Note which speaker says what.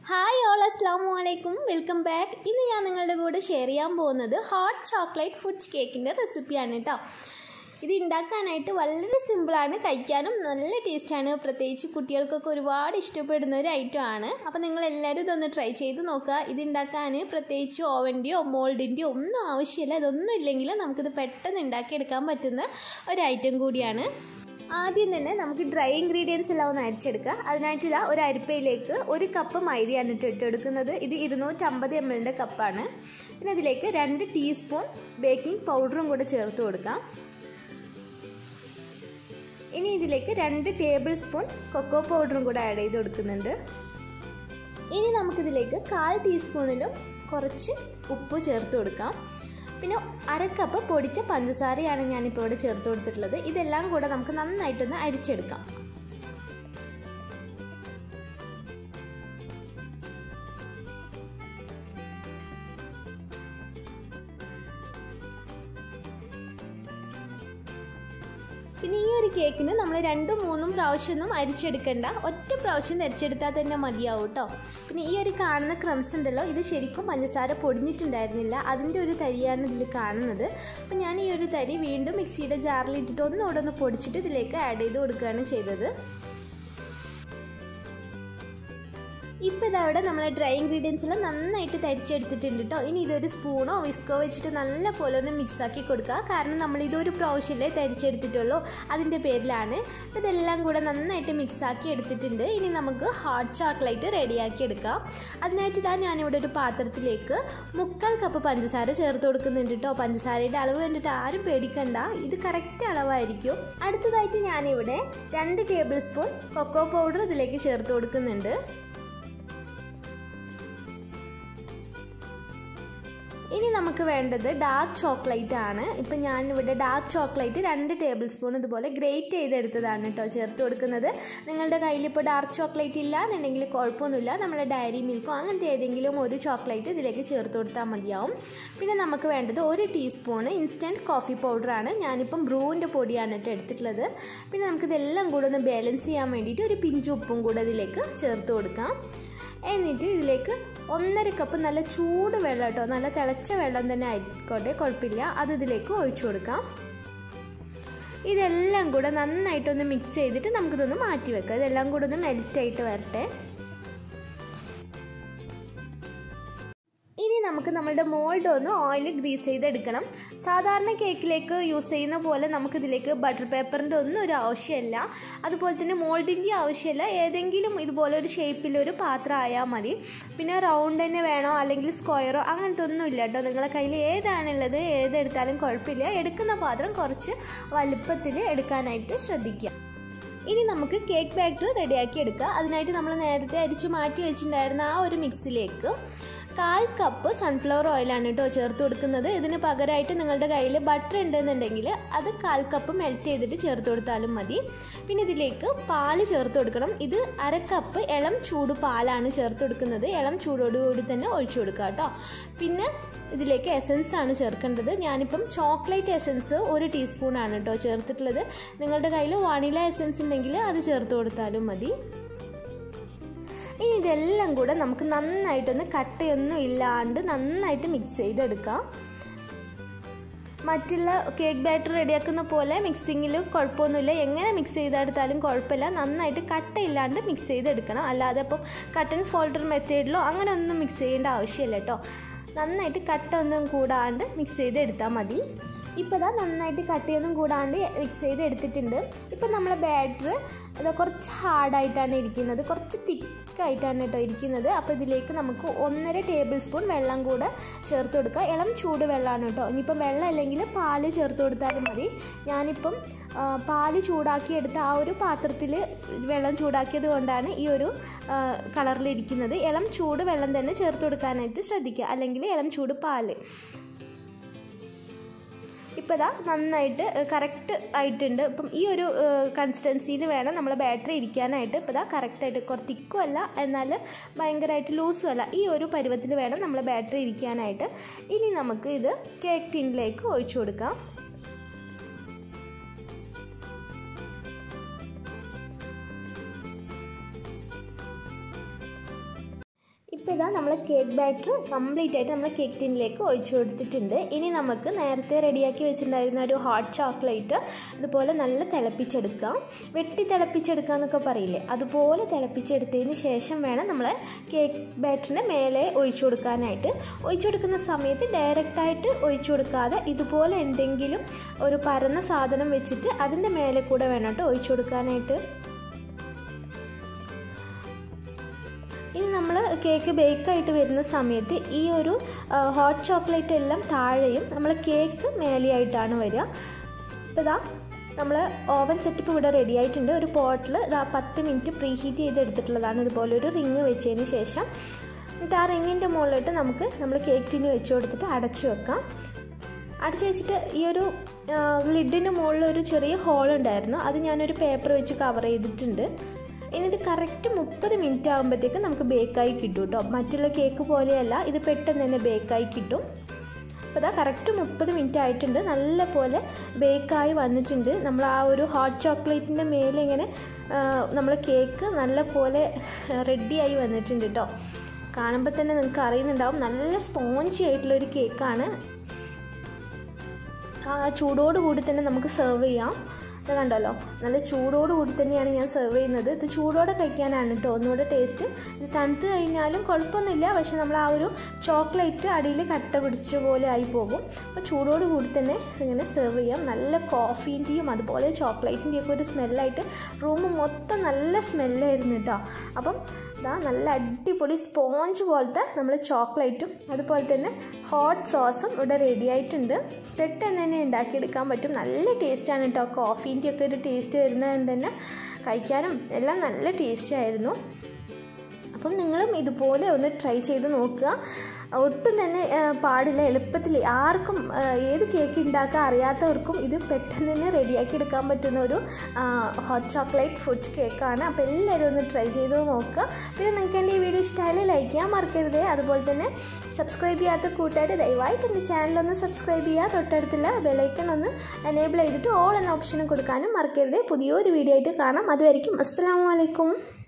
Speaker 1: hi all അസ്സാം വലൈക്കും welcome back ഇന്ന് ഞാൻ നിങ്ങളുടെ കൂടെ ഷെയർ ചെയ്യാൻ പോകുന്നത് ഹോട്ട് ചോക്ലേറ്റ് ഫുഡ് കേക്കിൻ്റെ റെസിപ്പിയാണ് കേട്ടോ ഇത് ഉണ്ടാക്കാനായിട്ട് വളരെ സിമ്പിളാണ് കഴിക്കാനും നല്ല ടേസ്റ്റാണ് പ്രത്യേകിച്ച് കുട്ടികൾക്കൊക്കെ ഒരുപാട് ഇഷ്ടപ്പെടുന്ന ഒരു ഐറ്റം ആണ് അപ്പോൾ നിങ്ങൾ എല്ലാവരും ഇതൊന്ന് ട്രൈ ചെയ്ത് നോക്കുക ഇത് ഉണ്ടാക്കാൻ പ്രത്യേകിച്ച് ഓവൻ്റെയോ മോൾഡിൻ്റെയോ ഒന്നും ആവശ്യമില്ല ഇതൊന്നും ഇല്ലെങ്കിൽ നമുക്കിത് പെട്ടെന്ന് ഉണ്ടാക്കിയെടുക്കാൻ പറ്റുന്ന ഒരു ഐറ്റം കൂടിയാണ് ആദ്യം തന്നെ നമുക്ക് ഡ്രൈ ഇൻഗ്രീഡിയൻസ് എല്ലാം ഒന്ന് അരിച്ചെടുക്കുക അതിനായിട്ട് ഇതാ ഒരു അരിപ്പയിലേക്ക് ഒരു കപ്പ് മൈദയാണ് ഇട്ട് ഇട്ടെടുക്കുന്നത് ഇത് ഇരുന്നൂറ്റമ്പത് എം എല്ലിൻ്റെ കപ്പാണ് പിന്നെ അതിലേക്ക് രണ്ട് ടീസ്പൂൺ ബേക്കിംഗ് പൗഡറും കൂടെ ചേർത്ത് കൊടുക്കാം ഇനി ഇതിലേക്ക് രണ്ട് ടേബിൾ സ്പൂൺ കൊക്കോ പൗഡറും കൂടെ ആഡ് ചെയ്ത് കൊടുക്കുന്നുണ്ട് ഇനി നമുക്കിതിലേക്ക് കാൽ ടീസ്പൂണിലും കുറച്ച് ഉപ്പ് ചേർത്ത് കൊടുക്കാം പിന്നെ അര കപ്പ് പൊടിച്ച പഞ്ചസാരയാണ് ഞാനിപ്പോൾ ഇവിടെ ചേർത്ത് കൊടുത്തിട്ടുള്ളത് ഇതെല്ലാം കൂടെ നമുക്ക് നന്നായിട്ടൊന്ന് അരിച്ചെടുക്കാം പിന്നെ ഈ ഒരു കേക്കിന് നമ്മൾ രണ്ടും മൂന്നും പ്രാവശ്യമൊന്നും അരിച്ചെടുക്കണ്ട ഒറ്റ പ്രാവശ്യം അരിച്ചെടുത്താൽ തന്നെ മതിയാവും കേട്ടോ പിന്നെ ഈ ഒരു കാണുന്ന ക്രംസ് ഉണ്ടല്ലോ ഇത് ശരിക്കും പഞ്ചസാര പൊടിഞ്ഞിട്ടുണ്ടായിരുന്നില്ല അതിൻ്റെ ഒരു തരിയാണ് ഇതിൽ കാണുന്നത് അപ്പം ഞാൻ ഈ ഒരു തരി വീണ്ടും മിക്സിയുടെ ജാറിൽ ഇട്ടിട്ട് ഒന്നുകൂടെ ഒന്ന് പൊടിച്ചിട്ട് ഇതിലേക്ക് ആഡ് ചെയ്ത് കൊടുക്കുകയാണ് ചെയ്തത് ഇപ്പോൾ ഇതവിടെ നമ്മൾ ഡ്രൈ ഇൻഗ്രീഡിയൻസിൽ നന്നായിട്ട് തരിച്ചെടുത്തിട്ടുണ്ട് കേട്ടോ ഇനി ഇതൊരു സ്പൂണോ വിസ്കോ വെച്ചിട്ട് നല്ല പോലെ ഒന്ന് മിക്സാക്കി കൊടുക്കുക കാരണം നമ്മൾ ഇതൊരു പ്രാവശ്യമല്ലേ തരിച്ചെടുത്തിട്ടുള്ളൂ അതിൻ്റെ പേരിലാണ് അപ്പോൾ ഇതെല്ലാം കൂടെ നന്നായിട്ട് മിക്സാക്കി എടുത്തിട്ടുണ്ട് ഇനി നമുക്ക് ഹാട്ട് ചോക്ലേറ്റ് റെഡിയാക്കി എടുക്കാം അതിനായിട്ട് ഇതാ ഞാനിവിടെ ഒരു പാത്രത്തിലേക്ക് മുക്കാൽ കപ്പ് പഞ്ചസാര ചേർത്ത് കൊടുക്കുന്നുണ്ട് കേട്ടോ പഞ്ചസാരയുടെ അളവ് കണ്ടിട്ട് ആരും പേടിക്കണ്ട ഇത് കറക്റ്റ് അളവായിരിക്കും അടുത്തതായിട്ട് ഞാനിവിടെ രണ്ട് ടേബിൾ സ്പൂൺ കൊക്കോ പൗഡർ ഇതിലേക്ക് ചേർത്ത് കൊടുക്കുന്നുണ്ട് ഇനി നമുക്ക് വേണ്ടത് ഡാർക്ക് ചോക്ലേറ്റ് ആണ് ഇപ്പം ഞാൻ ഇവിടെ ഡാർക്ക് ചോക്ലേറ്റ് രണ്ട് ടേബിൾ സ്പൂൺ ഇതുപോലെ ഗ്രേറ്റ് ചെയ്തെടുത്തതാണ് കേട്ടോ ചേർത്ത് കൊടുക്കുന്നത് നിങ്ങളുടെ കയ്യിൽ ഇപ്പോൾ ഡാർക്ക് ചോക്ലേറ്റ് ഇല്ല എന്നുണ്ടെങ്കിൽ കുഴപ്പമൊന്നുമില്ല നമ്മുടെ ഡയറി മിൽക്കോ അങ്ങനത്തെ ഏതെങ്കിലും ഒരു ചോക്ലേറ്റ് ഇതിലേക്ക് ചേർത്ത് കൊടുത്താൽ മതിയാവും പിന്നെ നമുക്ക് വേണ്ടത് ഒരു ടീസ്പൂണ് ഇൻസ്റ്റൻറ്റ് കോഫി പൗഡറാണ് ഞാനിപ്പം ബ്രൂവിൻ്റെ പൊടിയാണ് കേട്ടോ എടുത്തിട്ടുള്ളത് പിന്നെ നമുക്കിതെല്ലാം കൂടെ ഒന്ന് ബാലൻസ് ചെയ്യാൻ വേണ്ടിയിട്ട് ഒരു പിഞ്ച് ഉപ്പും കൂടെ ഇതിലേക്ക് ചേർത്ത് കൊടുക്കാം എന്നിട്ട് ഇതിലേക്ക് ഒന്നര കപ്പ് നല്ല ചൂട് വെള്ളം കേട്ടോ നല്ല തിളച്ച വെള്ളം തന്നെ ആയിക്കോട്ടെ കുഴപ്പമില്ല അത് ഇതിലേക്ക് ഒഴിച്ചു കൊടുക്കാം ഇതെല്ലാം കൂടെ നന്നായിട്ടൊന്ന് മിക്സ് ചെയ്തിട്ട് നമുക്കിതൊന്ന് മാറ്റി വെക്കാം ഇതെല്ലാം കൂടെ ഒന്ന് മെൽറ്റായിട്ട് വരട്ടെ ഇനി നമുക്ക് നമ്മുടെ മോൾഡ് ഒന്ന് ഓയിൽ ഗ്രീസ് ചെയ്തെടുക്കണം സാധാരണ കേക്കിലേക്ക് യൂസ് ചെയ്യുന്ന പോലെ നമുക്കിതിലേക്ക് ബട്ടർ പേപ്പറിൻ്റെ ഒന്നും ഒരു ആവശ്യമില്ല അതുപോലെ തന്നെ മോൾഡിൻ്റെ ആവശ്യമില്ല ഏതെങ്കിലും ഇതുപോലെ ഒരു ഷേപ്പിലൊരു പാത്രം ആയാൽ മതി പിന്നെ റൗണ്ട് തന്നെ വേണോ അല്ലെങ്കിൽ സ്ക്വയറോ അങ്ങനത്തെ ഒന്നും ഇല്ല കേട്ടോ നിങ്ങളെ കയ്യിൽ ഏതാണുള്ളത് ഏതെടുത്താലും കുഴപ്പമില്ല എടുക്കുന്ന പാത്രം കുറച്ച് വലുപ്പത്തിൽ എടുക്കാനായിട്ട് ശ്രദ്ധിക്കുക ഇനി നമുക്ക് കേക്ക് ബാറ്റർ റെഡിയാക്കി എടുക്കുക അതിനായിട്ട് നമ്മൾ നേരത്തെ അരിച്ച് മാറ്റി വെച്ചിട്ടുണ്ടായിരുന്ന ആ ഒരു മിക്സിലേക്ക് കാൽ കപ്പ് സൺഫ്ലവർ ഓയിലാണ് കേട്ടോ ചേർത്ത് കൊടുക്കുന്നത് ഇതിന് പകരമായിട്ട് നിങ്ങളുടെ കയ്യിൽ ബട്ടർ ഉണ്ടെന്നുണ്ടെങ്കിൽ അത് കാൽ കപ്പ് മെൽറ്റ് ചെയ്തിട്ട് ചേർത്ത് കൊടുത്താലും മതി പിന്നെ ഇതിലേക്ക് പാല് ചേർത്ത് കൊടുക്കണം ഇത് അര കപ്പ് ഇളം ചൂട് പാലാണ് ചേർത്ത് കൊടുക്കുന്നത് ഇളം ചൂടോടുകൂടി തന്നെ ഒഴിച്ചു കൊടുക്കുക കേട്ടോ പിന്നെ ഇതിലേക്ക് എസൻസ് ആണ് ചേർക്കേണ്ടത് ഞാനിപ്പം ചോക്ലേറ്റ് എസൻസ് ഒരു ടീസ്പൂണാണ് കേട്ടോ ചേർത്തിട്ടുള്ളത് നിങ്ങളുടെ കയ്യിൽ വാണില എസൻസ് ഉണ്ടെങ്കിൽ അത് ചേർത്ത് കൊടുത്താലും മതി ഇനി ഇതെല്ലാം കൂടെ നമുക്ക് നന്നായിട്ടൊന്ന് കട്ടയൊന്നും ഇല്ലാണ്ട് നന്നായിട്ട് മിക്സ് ചെയ്തെടുക്കാം മറ്റുള്ള കേക്ക് ബാറ്റർ റെഡിയാക്കുന്ന പോലെ മിക്സിങ്ങിൽ കുഴപ്പമൊന്നുമില്ല എങ്ങനെ മിക്സ് ചെയ്തെടുത്താലും കുഴപ്പമില്ല നന്നായിട്ട് കട്ടയില്ലാണ്ട് മിക്സ് ചെയ്തെടുക്കണം അല്ലാതെ ഇപ്പം കട്ടൻ ഫോൾഡർ മെത്തേഡിലോ അങ്ങനെ ഒന്നും മിക്സ് ചെയ്യേണ്ട ആവശ്യമില്ല കേട്ടോ നന്നായിട്ട് കട്ട ഒന്നും കൂടാണ്ട് മിക്സ് ചെയ്തെടുത്താൽ മതി ഇപ്പോൾ ഇതാ നന്നായിട്ട് കട്ടിയൊന്നും കൂടാണ്ട് മിക്സ് ചെയ്ത് എടുത്തിട്ടുണ്ട് ഇപ്പം നമ്മളെ ബാറ്റർ ഇത് കുറച്ച് ഹാർഡായിട്ടാണ് ഇരിക്കുന്നത് കുറച്ച് തിക്കായിട്ടാണ് കേട്ടോ ഇരിക്കുന്നത് അപ്പോൾ ഇതിലേക്ക് നമുക്ക് ഒന്നര ടേബിൾ സ്പൂൺ വെള്ളം കൂടെ ചേർത്ത് കൊടുക്കുക ഇളം ചൂട് വെള്ളമാണ് കേട്ടോ ഇനിയിപ്പം വെള്ളം അല്ലെങ്കിൽ പാല് ചേർത്ത് കൊടുത്താലും മതി ഞാനിപ്പം പാല് ചൂടാക്കി എടുത്ത ആ ഒരു പാത്രത്തിൽ വെള്ളം ചൂടാക്കിയത് കൊണ്ടാണ് ഈ ഒരു കളറിലിരിക്കുന്നത് ഇളം ചൂട് വെള്ളം തന്നെ ചേർത്ത് കൊടുക്കാനായിട്ട് ശ്രദ്ധിക്കുക അല്ലെങ്കിൽ ഇളം ചൂട് പാല് ഇപ്പോൾ ഇതാ നന്നായിട്ട് കറക്റ്റ് ആയിട്ടുണ്ട് ഇപ്പം ഈ ഒരു കൺസിസ്റ്റൻസിയിൽ വേണം നമ്മൾ ബാറ്ററി ഇരിക്കാനായിട്ട് ഇപ്പോൾ ഇതാ കറക്റ്റായിട്ട് കുറച്ച് തിക്കും അല്ല എന്നാൽ ഭയങ്കരമായിട്ട് ലൂസും അല്ല ഈ ഒരു പരുവത്തിൽ വേണം നമ്മൾ ബാറ്ററി ഇരിക്കാനായിട്ട് ഇനി നമുക്ക് ഇത് കേക്ക് ടിന്നിലേക്ക് ഒഴിച്ചു കൊടുക്കാം അപ്പോൾ ഇതാ നമ്മൾ കേക്ക് ബാറ്റർ കംപ്ലീറ്റ് ആയിട്ട് നമ്മൾ കേക്ക് ടിന്നിലേക്ക് ഒഴിച്ചു കൊടുത്തിട്ടുണ്ട് ഇനി നമുക്ക് നേരത്തെ റെഡിയാക്കി വെച്ചിട്ടുണ്ടായിരുന്ന ഒരു ഹോട്ട് ചോക്ലേറ്റ് അതുപോലെ നല്ല തിളപ്പിച്ചെടുക്കാം വെട്ടി തിളപ്പിച്ചെടുക്കുക എന്നൊക്കെ പറയില്ലേ അതുപോലെ തിളപ്പിച്ചെടുത്തതിന് ശേഷം വേണം നമ്മൾ കേക്ക് ബാറ്ററിൻ്റെ മേലെ ഒഴിച്ചു കൊടുക്കാനായിട്ട് ഒഴിച്ചു കൊടുക്കുന്ന സമയത്ത് ഡയറക്റ്റായിട്ട് ഒഴിച്ചു കൊടുക്കാതെ ഇതുപോലെ എന്തെങ്കിലും ഒരു പരന്ന സാധനം വെച്ചിട്ട് അതിൻ്റെ മേലെ കൂടെ വേണം കേട്ടോ ഒഴിച്ചു കൊടുക്കാനായിട്ട് ഇനി നമ്മൾ കേക്ക് ബേക്കായിട്ട് വരുന്ന സമയത്ത് ഈ ഒരു ഹോട്ട് ചോക്ലേറ്റ് എല്ലാം താഴെയും നമ്മൾ കേക്ക് മേലെയായിട്ടാണ് വരിക അപ്പോൾ ഇതാ നമ്മൾ ഓവൻ സെറ്റപ്പ് ഇവിടെ റെഡി ആയിട്ടുണ്ട് ഒരു പോട്ടിൽ ഇതാ പത്ത് മിനിറ്റ് പ്രീ ഹീറ്റ് ചെയ്ത് എടുത്തിട്ടുള്ളതാണ് ഇതുപോലെ ഒരു റിങ് വെച്ചതിന് ശേഷം എന്നിട്ട് ആ റിങ്ങിൻ്റെ മുകളിലോട്ട് നമുക്ക് നമ്മൾ കേക്ക് ടിന് വെച്ച് കൊടുത്തിട്ട് അടച്ചു വെക്കാം അടച്ചു വെച്ചിട്ട് ഈ ഒരു ലിഡിൻ്റെ മുകളിൽ ഒരു ചെറിയ ഹോൾ ഉണ്ടായിരുന്നു അത് ഞാനൊരു പേപ്പർ വെച്ച് കവർ ചെയ്തിട്ടുണ്ട് ഇനി ഇത് കറക്റ്റ് മുപ്പത് മിനിറ്റ് ആകുമ്പോഴത്തേക്ക് നമുക്ക് ബേക്കായി കിട്ടും കേട്ടോ മറ്റുള്ള കേക്ക് പോലെയല്ല ഇത് പെട്ടെന്ന് തന്നെ ബേക്കായി കിട്ടും അപ്പോൾ ഇതാ കറക്റ്റ് മുപ്പത് മിനിറ്റ് ആയിട്ടുണ്ട് നല്ല പോലെ ബേക്കായി വന്നിട്ടുണ്ട് നമ്മൾ ആ ഒരു ഹോട്ട് ചോക്ലേറ്റിൻ്റെ മേലെ ഇങ്ങനെ നമ്മൾ കേക്ക് നല്ല പോലെ റെഡിയായി വന്നിട്ടുണ്ട് കേട്ടോ കാണുമ്പോൾ തന്നെ നിങ്ങൾക്ക് അറിയുന്നുണ്ടാവും നല്ല സ്പോഞ്ചി ആയിട്ടുള്ള ഒരു കേക്കാണ് ആ ചൂടോട് കൂടി തന്നെ നമുക്ക് സെർവ് ചെയ്യാം ഇത് കണ്ടല്ലോ നല്ല ചൂടോട് കൂടി തന്നെയാണ് ഞാൻ സെർവ് ചെയ്യുന്നത് ഇത് ചൂടോടെ കഴിക്കാനാണ് കേട്ടോ ഒന്നുകൂടെ ടേസ്റ്റ് ഇത് തണുത്ത് കഴിഞ്ഞാലും കുഴപ്പമൊന്നുമില്ല പക്ഷെ നമ്മൾ ആ ഒരു ചോക്ലേറ്റ് അടിയിൽ കട്ട പിടിച്ച പോലെ ആയി പോകും അപ്പോൾ ചൂടോട് കൂടി തന്നെ ഇങ്ങനെ സെർവ് ചെയ്യാം നല്ല കോഫീൻ്റെയും അതുപോലെ ചോക്ലേറ്റിൻ്റെയും ഒക്കെ ഒരു സ്മെല്ലായിട്ട് റൂം മൊത്തം നല്ല സ്മെല്ലായിരുന്നു കേട്ടോ അപ്പം ഇതാ നല്ല അടിപൊളി സ്പോഞ്ച് പോലത്തെ നമ്മൾ ചോക്ലേറ്റും അതുപോലെ തന്നെ ഹോട്ട് സോസും ഇവിടെ റെഡി ആയിട്ടുണ്ട് പെട്ടെന്ന് തന്നെ ഉണ്ടാക്കിയെടുക്കാൻ പറ്റും നല്ല ടേസ്റ്റാണ് കേട്ടോ കോഫീൻ്റെ ഒക്കെ ഒരു ടേസ്റ്റ് വരുന്നത് തന്നെ കഴിക്കാനും എല്ലാം നല്ല ടേസ്റ്റ് ആയിരുന്നു അപ്പം നിങ്ങളും ഇതുപോലെ ഒന്ന് ട്രൈ ചെയ്ത് നോക്കുക ഒട്ടും തന്നെ പാടില്ല എളുപ്പത്തിൽ ആർക്കും ഏത് കേക്ക് ഉണ്ടാക്കാൻ അറിയാത്തവർക്കും ഇത് പെട്ടെന്ന് തന്നെ റെഡിയാക്കി എടുക്കാൻ പറ്റുന്ന ഒരു ഹോട്ട് ചോക്ലേറ്റ് ഫുഡ് കേക്കാണ് അപ്പോൾ എല്ലാവരും ഒന്ന് ട്രൈ ചെയ്ത് നോക്കുക പിന്നെ നിങ്ങൾക്ക് എൻ്റെ ഈ വീഡിയോ ഇഷ്ടമായാലും ലൈക്ക് ചെയ്യാൻ മറക്കരുത് അതുപോലെ തന്നെ സബ്സ്ക്രൈബ് ചെയ്യാത്ത കൂട്ടുകാർ ദയവായിട്ട് എൻ്റെ ചാനലൊന്ന് സബ്സ്ക്രൈബ് ചെയ്യുക തൊട്ടടുത്തുള്ള ബെലൈക്കൺ ഒന്ന് എനേബിൾ ചെയ്തിട്ട് ഓൾ എന്ന ഓപ്ഷനും കൊടുക്കാനും മറക്കരുത് പുതിയൊരു വീഡിയോ ആയിട്ട് കാണാം അതുവരെയും അസ്സാം വലൈക്കും